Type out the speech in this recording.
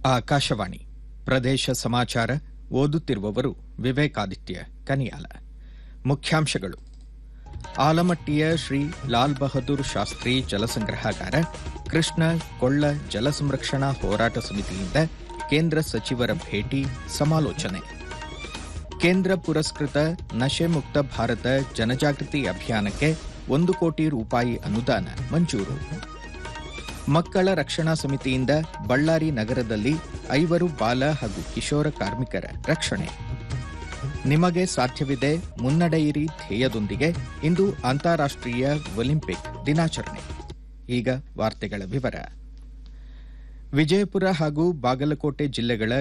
ಆಕಾಶವಾಣಿ ಪ್ರದೇಶ ಸಮಾಚಾರ ಓದುತ್ತಿರುವವರು ವಿವೇಕಾದಿತ್ಯ ಕನಿಯಾಲ ಮುಖ್ಯಾಂಶಗಳು ಆಲಮಟ್ಟಿಯ ಶ್ರೀ ಲಾಲ್ ಬಹದ್ದೂರ್ ಶಾಸ್ತ್ರಿ ಜಲಸಂಗ್ರಹಾಗಾರ ಕೃಷ್ಣ ಕೊಳ್ಳ ಜಲ ಸಂರಕ್ಷಣಾ ಹೋರಾಟ ಸಮಿತಿಯಿಂದ ಕೇಂದ್ರ ಸಚಿವರ ಭೇಟಿ ಸಮಾಲೋಚನೆ ಕೇಂದ್ರ ಪುರಸ್ಕೃತ ನಶೆ ಮುಕ್ತ ಭಾರತ ಜನಜಾಗೃತಿ ಅಭಿಯಾನಕ್ಕೆ ಒಂದು ಕೋಟಿ ರೂಪಾಯಿ ಅನುದಾನ ಮಂಜೂರು ಮಕ್ಕಳ ರಕ್ಷಣಾ ಸಮಿತಿಯಿಂದ ಬಳ್ಳಾರಿ ನಗರದಲ್ಲಿ ಐವರು ಬಾಲ ಹಾಗೂ ಕಿಶೋರ ಕಾರ್ಮಿಕರ ರಕ್ಷಣೆ ನಿಮಗೆ ಸಾಧ್ಯವಿದೆ ಮುನ್ನಡೆಯಿರಿ ಧ್ಯೇಯದೊಂದಿಗೆ ಇಂದು ಅಂತಾರಾಷ್ಟ್ರೀಯ ಒಲಿಂಪಿಕ್ ದಿನಾಚರಣೆ ಈಗ ವಾರ್ತೆಗಳ ವಿವರ ವಿಜಯಪುರ ಹಾಗೂ ಬಾಗಲಕೋಟೆ ಜಿಲ್ಲೆಗಳ